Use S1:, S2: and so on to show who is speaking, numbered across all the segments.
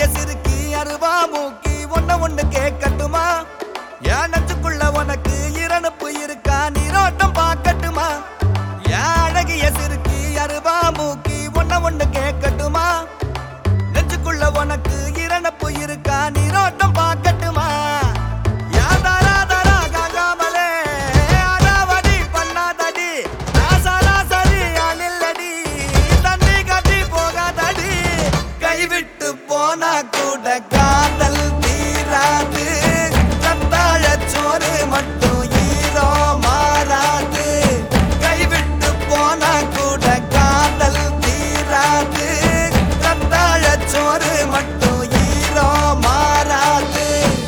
S1: சிறுக்கி அருவா மூக்கி ஒண்ணு ஒண்ணு கேட்கட்டுமா என் நெஞ்சுக்குள்ள உனக்கு இரணுப்பு இருக்கா நீரோட்டம் பார்க்கட்டுமா என் அழகிய சிறுக்கி அருவா மூக்கி ஒண்ணு ஒண்ணு கேட்கட்டுமா நெஞ்சுக்குள்ள உனக்கு இரணப்பு இருக்கா நீரோட்டம் பார்க்கட்டுமா யாதாரா தாரா காங்காமலே அடாவடி பண்ணாதடி நாசாலா சரி அணில்லடி தண்ணி கட்டி போகாதடி கைவிட்டு போனா கூட காதல் தீராது சத்தாழ சோறு மட்டும் ஈரோ மாறாது கைவிட்டு போனா கூட காதல் தீராது சத்தாழ சோறு மட்டும் ஈரோ மாறாது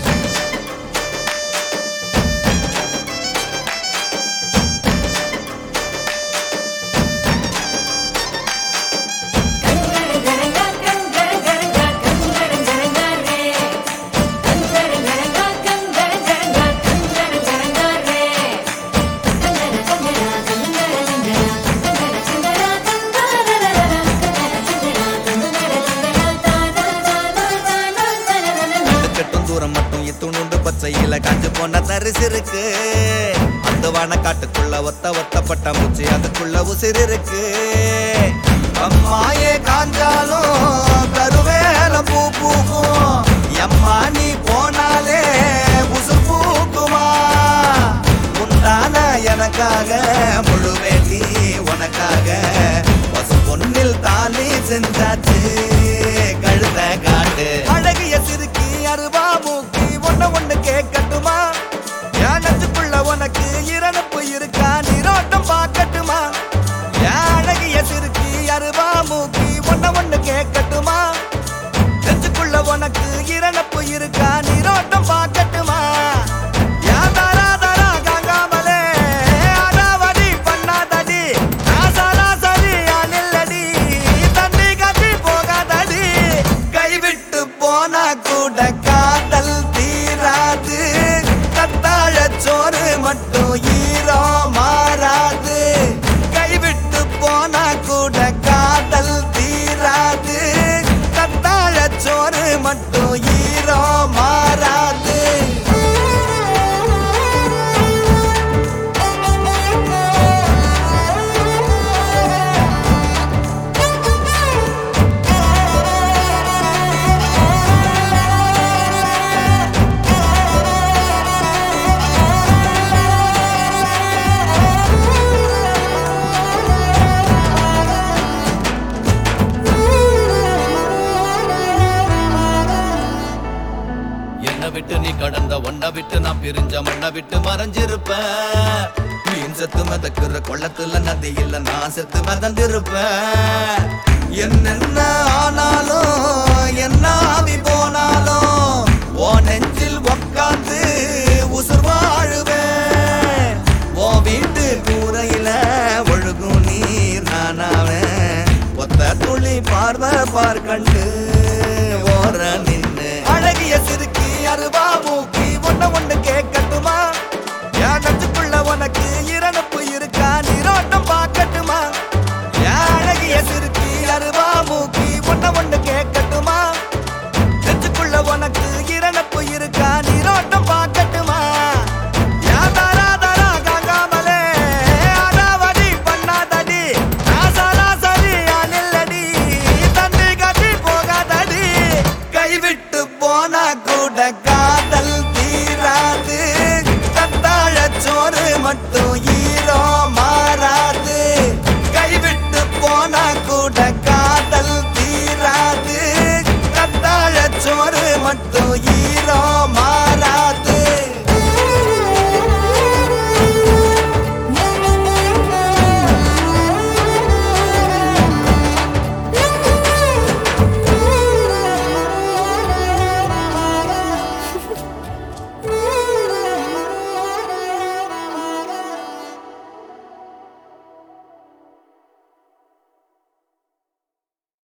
S1: கட்டும் தூரம் மட்டும் இத்துணுண்டு பச்சையில காஞ்சு போன தரிசு இருக்கு அந்த காட்டுக்குள்ள ஒத்த ஒத்தப்பட்ட மூச்சு அதுக்குள்ள உசிறு இருக்கு அம்மாயே காஞ்சாலும் கருவேல பூ பூக்கும் எம்மா நீ போனாலே உசு பூக்குமா உண்டான எனக்காக முழு வேண்டி உனக்காக பசு பொன்னில் தாலி செஞ்சாச்சு கழுத காட்டு அழகிய சிறுக்கி அருவா மூக்கி ஒண்ணு ஒண்ணு கேட்கட்டுமா என் நெஞ்சுக்குள்ள உனக்கு இரணுப்பு இருக்கா நீரோட்டம் பார்க்கட்டுமா என் அழகிய சிறுக்கி அருவா மூக்கி ஒண்ணு ஒண்ணு கேட்கட்டுமா நெஞ்சுக்குள்ள உனக்கு இரணப்பு இருக்கா நீரோட்டம் பார்க்கட்டுமா ஏன் தாரா தாரா காங்காமலே அடாவடி பண்ணாதடி நாசாலா சரி அணில்லடி தண்ணி கட்டி போகாதடி கைவிட்டு போனா கூட காதல் தீராது தத்தாழ சோறு மட்டும் ஈரோ மாறாது கைவிட்டு போனா கூட காதல் தீராது தத்தாழ சோறு மட்டும் ஈரோ மாறாது
S2: என்னை விட்டு நீ கடந்த ஒன்ன விட்டு நான் பிரிஞ்ச மண்ணை விட்டு மறைஞ்சிருப்பேன் மீன் செத்து மிதக்குற கொள்ளத்துல நதி இல்ல நான் செத்து மிதந்திருப்பேன்
S1: என்னென்ன ஆனாலும் என்ன ஆவி போனாலும் ஓ நெஞ்சில் உக்காந்து உசுர் வாழுவேன் ஓ வீட்டு கூரையில ஒழுகும் நீர் நானாவேன் ஒத்த துளி பார்வை பார் கண்டு ஓர நின்னு அழகிய சிறுக்கி அருவா மூக்கி ஒண்ணு ஒண்ணு கேட்கட்டுமா என் நெஞ்சுக்குள்ள உனக்கு இரண